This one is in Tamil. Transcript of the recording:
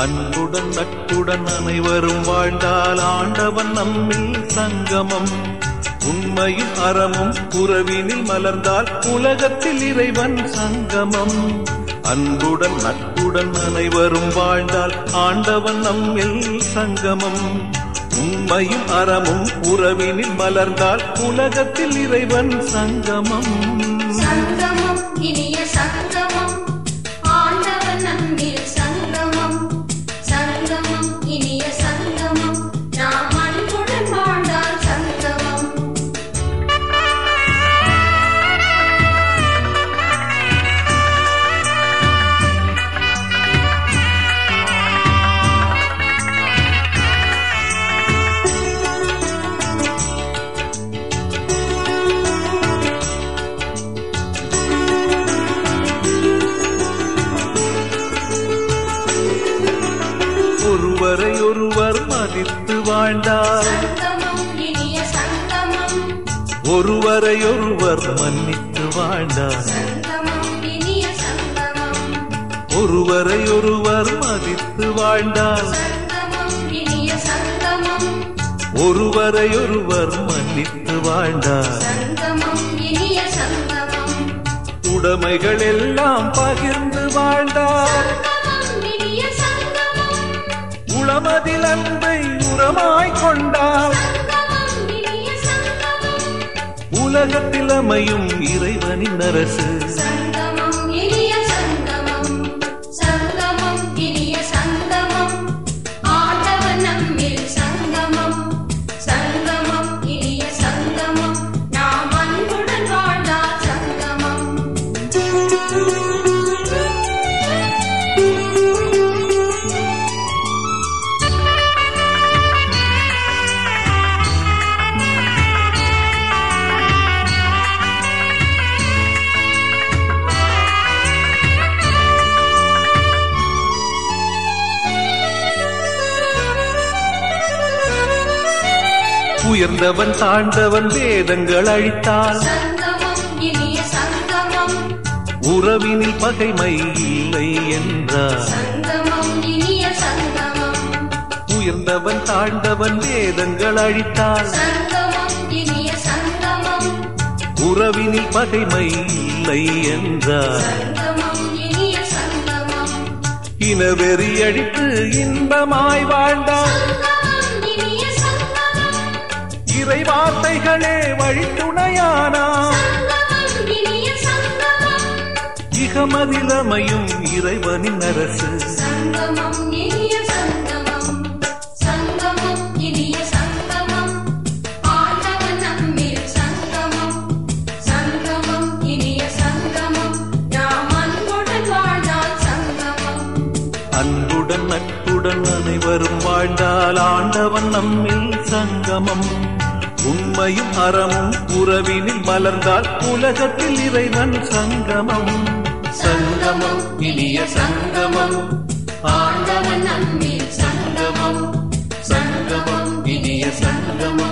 அன்புடன் நட்புடன் அனைவரும் வாழ்ந்தால் ஆண்டவன் நம்மில் சங்கமம் உண்மையும் அறமும் உறவினில் மலர்ந்தால் உலகத்தில் இறைவன் சங்கமம் அன்புடன் நட்புடன் அனைவரும் வாழ்ந்தால் ஆண்டவன் நம்மில் சங்கமம் உண்மையும் அறமும் உறவினில் மலர்ந்தால் உலகத்தில் இறைவன் சங்கமம் சங்கமம் இனிய சங்கமம் ஆண்டவன் நம்மில் சங்கமம் சங்கமம் இனிய சங்கமம் நாம் அன்புடன் வாழ்ந்தால் சங்கமம் ஒருவரை ஒருவர் மதித்து வாழ்ந்தால் சங்கமம் இனிய சங்கமம் ஒருவரை ஒருவர் மன்னித்து வாழ்ந்தால் சங்கமம் இனிய சங்கமம் ஒருவரை ஒருவர் மதித்து வாழ்ந்தால் சங்கமம் இனிய சங்கமம் ஒருவரை ஒருவர் மன்னித்து வாழ்ந்தால் சங்கமம் இனிய சங்கமம் உடைமைகள் எல்லாம் பகிர்ந்து வாழ்ந்தால் சங்கமம் இனிய சங்கமம் உளமதில் அன்பை உரமாய் கொண்டால் சங்கமம் இனிய சங்கமம் உலகத்தில் அமையும் இறைவனின் அரசு சங்கமம் இனிய சங்கமம் சங்கமம் இனிய சங்கமம் ஆண்டவன் நம்மில் சங்கமம் சங்கமம் இனிய சங்கமம் நாம் அன்புடன் வாழ்ந்தால் சங்கமம் உயர்ந்தவன் தாழ்ந்தவன் வேதங்கள் அழித்தால் சங்கமம் இனிய சங்கமம் உறவினில் பகைமை இல்லை என்றார் சங்கமம் இனிய சங்கமம் உயர்ந்தவன் தாழ்ந்தவன் வேதங்கள் அழித்தால் சங்கமம் இனிய சங்கமம் உறவினில் பகைமை இல்லை என்றார் சங்கமம் இனிய சங்கமம் இனவெறி அழித்து இன்பமாய் வாழ்ந்தார் சங்கமம் இனிய சங்கமம் இறை வார்த்தைகளே வழித்துணையானா சங்கமம் இனிய சங்கமம் இகமதில் அமையும் இறைவனின் அரசு சங்கமம் இனிய சங்கமம் சங்கமம் இனிய சங்கமம் ஆண்டவன் நம்மில் சங்கமம் சங்கமம் இனிய சங்கமம் நாம் அன்புடன் வாழ்ந்தால் சங்கமம் அன்புடன் நட்புடன் அனைவரும் வாழ்ந்தால் ஆண்டவன் நம்மில் சங்கமம் உண்மையும் அறமும் உறவினில் மலர்ந்தால் உலகத்தில் இறைவன் சங்கமம் சங்கமம் இனிய சங்கமம் ஆண்டவன் நம்மில் சங்கமம் சங்கமம் இனிய சங்கமம்